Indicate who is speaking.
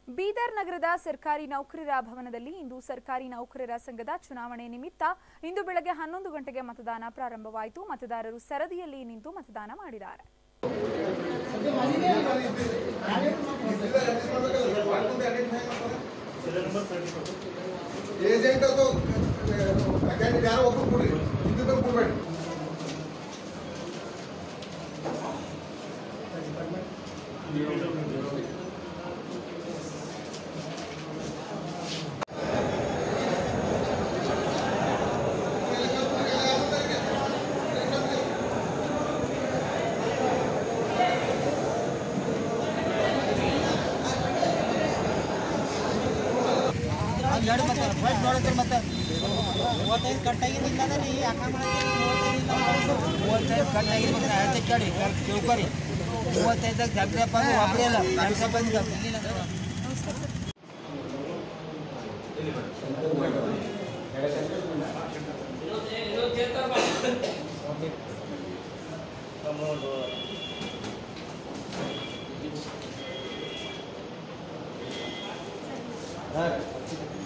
Speaker 1: ಬೀದರ್ ನಗರದ ಸರ್ಕಾರಿ ನೌಕರರ ಭವನದಲ್ಲಿ ಇಂದು ಸರ್ಕಾರಿ ನೌಕರರ ಸಂಘದ ಚುನಾವಣೆ ನಿಮಿತ್ತ ಇಂದು ಬೆಳಗ್ಗೆ ಹನ್ನೊಂದು ಗಂಟೆಗೆ ಮತದಾನ ಪ್ರಾರಂಭವಾಯಿತು ಮತದಾರರು ಸರದಿಯಲ್ಲಿ ನಿಂತು ಮತದಾನ ಮಾಡಿದ್ದಾರೆ
Speaker 2: ಏಜೆಂಟ್ ಅದು ಕ್ಯಾಂಡಿಡೇಟ್ ಯಾರೋ ಒಬ್ರು ಕೊಡ್ರಿ ಇದ್ದಿದ್ದು ಕೊಡ್ಬೇಡಿ
Speaker 3: ಅದು ಎರಡು ಮತ್ತೆ ಫಸ್ಟ್ ನೋಡಿದ್ರೆ ಮತ್ತೆ ಮೂವತ್ತೈದು ಕಟ್ಟಾಗಿದ್ದ ರೀ ಯಾಕ ಮೂವತ್ತೈದು ಕಟ್ಟಾಗಿದ್ದು ಮತ್ತೆ ಅಳತೆ ಕೇಳಿ ತಿಳ್ಕೊರಿ ಮೂವತ್ತೈದಾಗ ಜಗ್ರಪ್ಪ ಒಬ್ಬರೇ ಅಲ್ಲ ಜಗ್ರಪ್ಪ
Speaker 2: ಹಾಂ